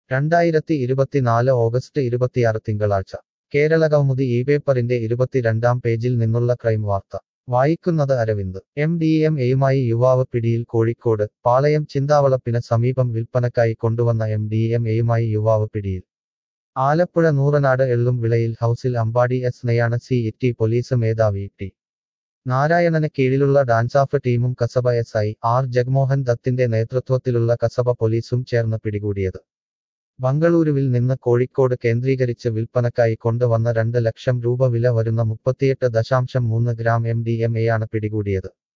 രണ്ടായിരത്തി ഇരുപത്തിനാല് ഓഗസ്റ്റ് ഇരുപത്തിയാറ് തിങ്കളാഴ്ച കേരള കൗമുദി ഈ പേപ്പറിന്റെ ഇരുപത്തിരണ്ടാം പേജിൽ നിന്നുള്ള ക്രൈം വാർത്ത വായിക്കുന്നത് അരവിന്ദ് എം ഡി എം എയുമായി യുവാവ് പിടിയിൽ കോഴിക്കോട് പാളയം ചിന്താവളപ്പിന് സമീപം വിൽപ്പനക്കായി കൊണ്ടുവന്ന എം ഡി എം എയുമായി യുവാവ് പിടിയിൽ ആലപ്പുഴ നൂറനാട് എള്ളും വിളയിൽ ഹൌസിൽ അമ്പാടി എസ് നെയാണ് സി ഇറ്റി പോലീസ് മേധാവി ടി നാരായണന് കീഴിലുള്ള ഡാൻസാഫ് ടീമും Kasaba S I R Jagmohan ദത്തിന്റെ നേതൃത്വത്തിലുള്ള കസബ പോലീസും ചേർന്ന് പിടികൂടിയത് ബംഗളൂരുവിൽ നിന്ന് കോഴിക്കോട് കേന്ദ്രീകരിച്ച് വിൽപ്പനക്കായി കൊണ്ടുവന്ന രണ്ട് ലക്ഷം രൂപ വില വരുന്ന മുപ്പത്തിയെട്ട് ദശാംശം മൂന്ന് ഗ്രാം എം ഡി എം എയാണ് പിടികൂടിയത്